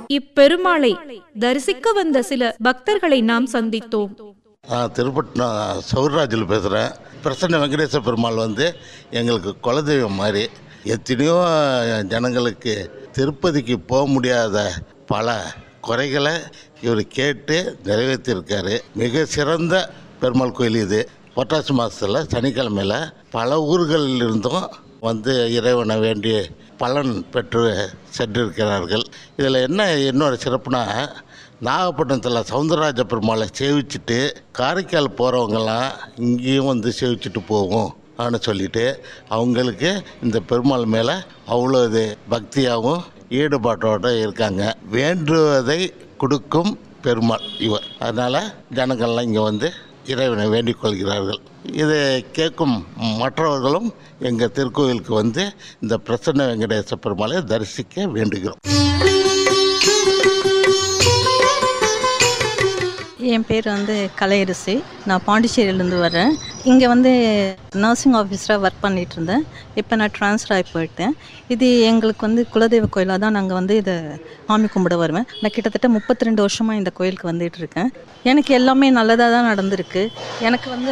இப்பெருமாளை தரிசிக்க வந்த சில பக்தர்களை நாம் சந்தித்தோம் நான் திருப்பட்டினம் சௌராஜில் பேசுகிறேன் பிரசன்ன வெங்கடேச பெருமாள் வந்து எங்களுக்கு குலதெய்வம் மாதிரி எத்தனையோ ஜனங்களுக்கு திருப்பதிக்கு போக முடியாத பல குறைகளை இவர் கேட்டு நிறைவேற்றியிருக்காரு மிக சிறந்த பெருமாள் கோயில் இது புரட்டாசி மாதத்தில் சனிக்கிழமையில் பல ஊர்களில் இருந்தும் வந்து இறைவனை வேண்டி பலன் பெற்று சென்றிருக்கிறார்கள் இதில் என்ன இன்னொரு சிறப்புனா நாகப்பட்டினத்தில் சவுந்தரராஜ பெருமாளை சேவிச்சுட்டு காரைக்கால் போகிறவங்கெல்லாம் இங்கேயும் வந்து சேவிச்சுட்டு போவோம் ஆன்னு சொல்லிட்டு அவங்களுக்கு இந்த பெருமாள் மேலே அவ்வளோ இது பக்தியாகவும் ஈடுபாட்டோடு இருக்காங்க வேண்டுவதை கொடுக்கும் பெருமாள் இவர் அதனால் ஜனங்கள்லாம் இங்கே வந்து இறைவனை வேண்டிக் கொள்கிறார்கள் இதை கேட்கும் மற்றவர்களும் எங்கள் திருக்கோயிலுக்கு வந்து இந்த பிரசன்ன வெங்கடேச பெருமாளை தரிசிக்க வேண்டுகிறோம் என் பேர் வந்து கலையரசி நான் பாண்டிச்சேரியிலேருந்து வரேன் இங்கே வந்து நர்சிங் ஆஃபீஸராக ஒர்க் பண்ணிட்டு இருந்தேன் இப்போ நான் ட்ரான்ஸ்ஃபர் ஆகி போயிட்டேன் இது எங்களுக்கு வந்து குலதெய்வ கோயிலாக தான் நாங்கள் வந்து இதை சாமி கும்பிட வருவேன் நான் கிட்டத்தட்ட முப்பத்தி ரெண்டு வருஷமாக இந்த கோயிலுக்கு வந்துட்டு இருக்கேன் எனக்கு எல்லாமே நல்லதாக தான் நடந்திருக்கு எனக்கு வந்து